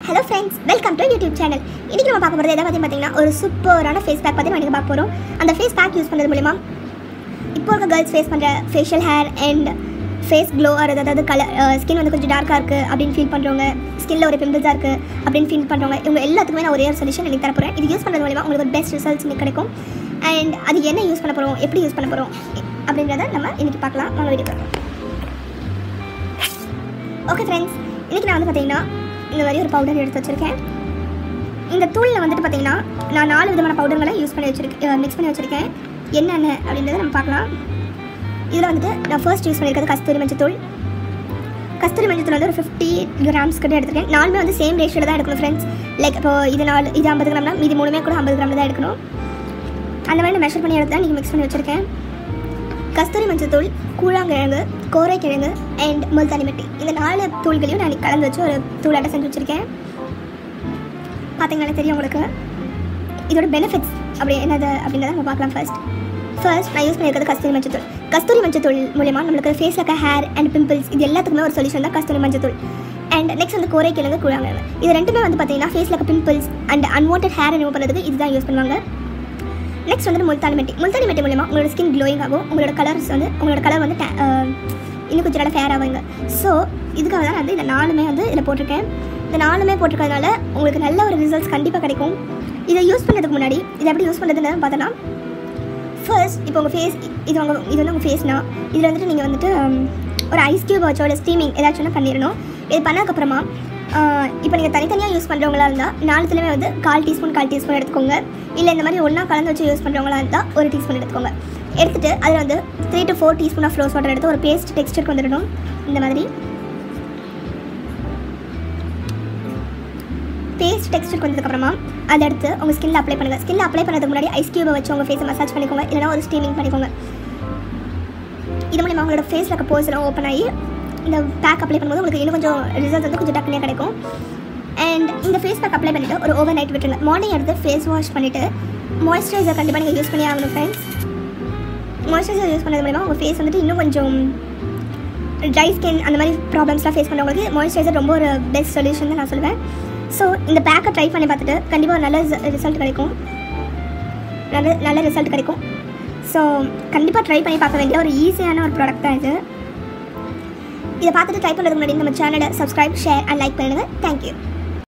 hello friends welcome to YouTube channel இன்றைக்கி நம்ம பார்க்க போகிறது எதை பற்றி பார்த்தீங்கன்னா ஒரு சூப்பரான ஃபேஸ் பேக் பற்றி நம்ம பார்க்க போகிறோம் அந்த ஃபேஸ் பேக் யூஸ் பண்ணுறது மூலிமா இப்போ இருக்க கேர்ள்ஸ் ஃபேஸ் பண்ணுற facial hair and face glow ஆகிறது அதாவது கலர் ஸ்கின் வந்து கொஞ்சம் டார்க்காக இருக்குது அப்படின்னு ஃபீல் பண்ணுறவங்க ஸ்கின்ல ஒரு பிம்பிள்ஸாக இருக்குது அப்படின்னு ஃபீல் பண்ணுறவங்க இவங்க எல்லாத்துக்குமே நான் ஒரே ஒரு சொல்யூஷன் எனக்கு தரப்போகிறேன் இது யூஸ் பண்ணுறது மூலிமா உங்களுக்கு ஒரு பெஸ்ட் ரிசல்ட்ஸ் இன்னைக்கு கிடைக்கும் அண்ட் அது என்ன யூஸ் பண்ண போகிறோம் எப்படி யூஸ் பண்ண போகிறோம் அப்படின்றத நம்ம இன்னைக்கு பார்க்கலாம் வாங்க வீடியோ ஓகே ஃப்ரெண்ட்ஸ் இன்றைக்கி நான் வந்து பார்த்தீங்கன்னா இந்த மாதிரி ஒரு பவுடர் எடுத்து வச்சுருக்கேன் இந்த தூளில் வந்துட்டு பார்த்தீங்கன்னா நான் நாலு விதமான பவுடர்களை யூஸ் பண்ணி வச்சிருக்கேன் மிக்ஸ் பண்ணி வச்சுருக்கேன் என்னென்ன அப்படின்றத நம்ம பார்க்கலாம் இதில் வந்துட்டு நான் ஃபர்ஸ்ட் யூஸ் பண்ணியிருக்கிறது கஸ்தூரி மஞ்சத்தூள் கஸ்தூரி மஞ்சத்தூள் வந்து ஒரு ஃபிஃப்டி கிராம்ஸ் கிட்ட எடுத்துருக்கேன் நாலுமே வந்து சேம் ரேஷியோட தான் எடுக்கணும் ஃப்ரெண்ட்ஸ் லைக் இப்போ இது நாலு இது ஐம்பது கிராம்னா மீதி மூணுமே கூட ஐம்பது கிராம் தான் எடுக்கணும் அந்த மாதிரி நான் மெஷர் பண்ணி எடுத்து தான் நீங்கள் மிக்ஸ் பண்ணி வச்சுருக்கேன் கஸ்தூரி மஞ்சத்தூள் கூழாங்கிழங்கு கோரைக்கிழங்கு அண்ட் முல்தானி மெட்டி இந்த நாலு தூள்களையும் நான் கலந்து வச்சு ஒரு தூளாட்ட செஞ்சு வச்சுருக்கேன் பார்த்தீங்கன்னா தெரியும் உங்களுக்கு இதோட பெனிஃபிட்ஸ் அப்படி என்னது அப்படின்றத நம்ம பார்க்கலாம் ஃபர்ஸ்ட் ஃபர்ஸ்ட் நான் யூஸ் பண்ணியிருக்கிறது கஸ்தூரி மஞ்சத்தூள் கஸ்தூரி மஞ்சத்தூள் மூலிமா நம்மளுக்கு ஃபேஸில் இருக்க ஹேர் அண்ட் பிம்பிள்ஸ் இது எல்லாத்துக்குமே ஒரு சொல்யூஷன் தான் கஸ்தூரி மஞ்சத்தூள் அண்ட் நெக்ஸ்ட் வந்து கோரைக்கிழங்கு கூழாங்கிழங்கு இது ரெண்டுமே வந்து பார்த்தீங்கன்னா ஃபேஸில் இருக்க pimples and unwanted hair remove பண்ணுறதுக்கு இதுதான் யூஸ் பண்ணுவாங்க நெக்ஸ்ட் வந்து முல்தானி மெட்டி முல்தானி மெட்டி மூலமா உங்களோட ஸ்கின் க்ளோயிங் ஆகும் உங்களோட கலர்ஸ் வந்து உங்களோட கலர் வந்து ta- ஆஹ் இன்னும் கொஞ்சம் நல்லா ஃபேர் ஆகுங்க ஸோ இதுக்காக தான் நான் வந்து இந்த நாலுமே வந்து இதில் போட்டிருக்கேன் இந்த நாலுமே போட்டிருக்கறதுனால உங்களுக்கு நல்ல ஒரு ரிசல்ட்ஸ் கண்டிப்பாக கிடைக்கும் இதை யூஸ் பண்ணுறதுக்கு முன்னாடி இதை எப்படி யூஸ் பண்ணுறதுன்னு பார்த்தோன்னா ஃபர்ஸ்ட் இப்போ உங்கள் ஃபேஸ் இது உங்கள் இது வந்து உங்கள் ஃபேஸ்னா இதில் வந்துட்டு நீங்கள் வந்துட்டு ஹம், ஒரு ஐஸ் கியூப் வச்சோ இல்லை ஸ்டீமிங் ஏதாச்சும் ஒன்று பண்ணிடணும் இது பண்ணதுக்கப்புறமா இப்போ நீங்கள் தனித்தனியாக யூஸ் பண்ணுறவங்களா இருந்தால் நாலுத்துலேயுமே வந்து கால் டீஸ்பூன் கால் டீஸ்பூன் எடுத்துக்கோங்க இல்லை இந்த மாதிரி ஒன்றா கலந்து வச்சு யூஸ் பண்ணுறவங்களா இருந்தால் ஒரு டீஸ்பூன் எடுத்துக்கோங்க எடுத்துட்டு அதில் வந்து three to four teaspoon of rose water எடுத்து ஒரு பேஸ்ட் டெக்ஸ்டருக்கு வந்துடணும் இந்த மாதிரி பேஸ்ட் டெக்ஸ்டருக்கு வந்ததுக்கப்புறமா அதை எடுத்து உங்கள் ஸ்கின்ல அப்ளை பண்ணுங்கள் ஸ்கின்ல அப்ளை பண்ணதுக்கு முன்னாடி ஐஸ் கியூபை வச்சு உங்கள் ஃபேஸை மசாஜ் பண்ணிக்கோங்க இல்லைனா ஒரு ஸ்டீமிங் பண்ணிக்கோங்க இது மூலிமா உங்களோட ஃபேஸில் இருக்க போர்ஸ் எல்லாம் ஓப்பன் ஆகி இந்த பேக் அப்ளை பண்ணும்போது உங்களுக்கு இன்னும் கொஞ்சம் ரிசல்ட் வந்து கொஞ்சம் டக்குனே கிடைக்கும் அண்ட் இந்த ஃபேஸ் பேக் அப்ளை பண்ணிவிட்டு ஒரு ஓவர் நைட் விட்டுருங்க மார்னிங் எடுத்து ஃபேஸ் வாஷ் பண்ணிவிட்டு மாய்ஸ்சரைசர் கண்டிப்பாக நீங்கள் யூஸ் பண்ணி ஆகணும் ஃப்ரெண்ட்ஸ் மாய்ஸ்சரைசர் யூஸ் பண்ணது மூலிமா உங்கள் ஃபேஸ் வந்துட்டு இன்னும் கொஞ்சம் ட்ரை ஸ்கின் அந்த மாதிரி ப்ராப்ளம்ஸ்லாம் ஃபேஸ் பண்ணுறவங்களுக்கு மாய்ஸ்சரைசர் ரொம்ப ஒரு பெஸ்ட் சொல்யூஷன் தான் நான் சொல்லுவேன் ஸோ இந்த பேக்கை ட்ரை பண்ணி பார்த்துட்டு கண்டிப்பாக ஒரு நல்ல ரிசல்ட் கிடைக்கும் நல்ல நல்ல ரிசல்ட் கிடைக்கும் ஸோ கண்டிப்பாக ட்ரை பண்ணி பார்க்க வேண்டிய ஒரு ஈஸியான ஒரு ப்ராடக்ட் தான் இது இதை பார்த்துட்டு ட்ரை பண்ணுறதுக்கு முன்னாடி நம்ம சேனலை சப்ஸ்கிரைப் ஷேர் அண்ட் லைக் பண்ணுங்கள் தேங்க்யூ